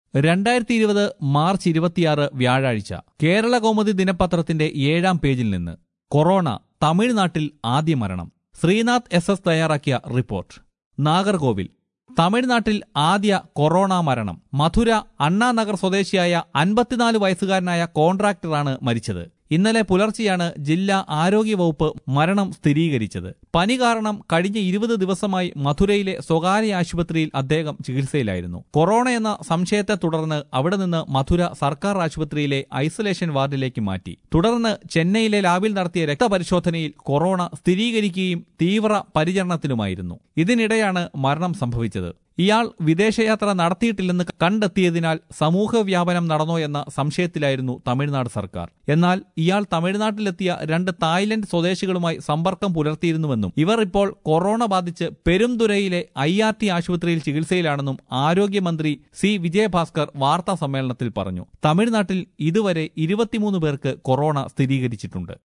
രണ്ടായിരത്തി ഇരുപത് മാർച്ച് ഇരുപത്തിയാറ് വ്യാഴാഴ്ച കേരള കൗമുദി ദിനപത്രത്തിന്റെ ഏഴാം പേജിൽ നിന്ന് കൊറോണ തമിഴ്നാട്ടിൽ ആദ്യ മരണം ശ്രീനാഥ് എസ് എസ് തയ്യാറാക്കിയ റിപ്പോർട്ട് നാഗർകോവിൽ തമിഴ്നാട്ടിൽ ആദ്യ കൊറോണ മരണം മധുര അണ്ണാനഗർ സ്വദേശിയായ അൻപത്തിനാല് വയസ്സുകാരനായ കോൺട്രാക്ടറാണ് മരിച്ചത് ഇന്നലെ പുലർച്ചെയാണ് ജില്ലാ ആരോഗ്യവകുപ്പ് മരണം സ്ഥിരീകരിച്ചത് പനി കാരണം കഴിഞ്ഞ ഇരുപത് ദിവസമായി മധുരയിലെ സ്വകാര്യ ആശുപത്രിയിൽ അദ്ദേഹം ചികിത്സയിലായിരുന്നു കൊറോണ എന്ന സംശയത്തെ തുടർന്ന് അവിടെ നിന്ന് മധുര സർക്കാർ ആശുപത്രിയിലെ ഐസൊലേഷൻ വാർഡിലേക്ക് മാറ്റി തുടർന്ന് ചെന്നൈയിലെ ലാബിൽ നടത്തിയ രക്തപരിശോധനയിൽ കൊറോണ സ്ഥിരീകരിക്കുകയും തീവ്ര പരിചരണത്തിലുമായിരുന്നു ഇതിനിടെയാണ് മരണം സംഭവിച്ചത് ഇയാൾ വിദേശയാത്ര നടത്തിയിട്ടില്ലെന്ന് കണ്ടെത്തിയതിനാൽ സമൂഹ വ്യാപനം നടന്നോ എന്ന സംശയത്തിലായിരുന്നു തമിഴ്നാട് സർക്കാർ എന്നാൽ ഇയാൾ തമിഴ്നാട്ടിലെത്തിയ രണ്ട് തായ്ലൻഡ് സ്വദേശികളുമായി സമ്പർക്കം പുലർത്തിയിരുന്നുവെന്നും ഇവർ ഇപ്പോൾ കൊറോണ ബാധിച്ച് പെരുംതുരയിലെ ഐ ആർ ടി ആശുപത്രിയിൽ ചികിത്സയിലാണെന്നും ആരോഗ്യമന്ത്രി സി വിജയഭാസ്കർ വാർത്താ സമ്മേളനത്തിൽ പറഞ്ഞു തമിഴ്നാട്ടിൽ ഇതുവരെ ഇരുപത്തിമൂന്ന് പേർക്ക് കൊറോണ സ്ഥിരീകരിച്ചിട്ടുണ്ട്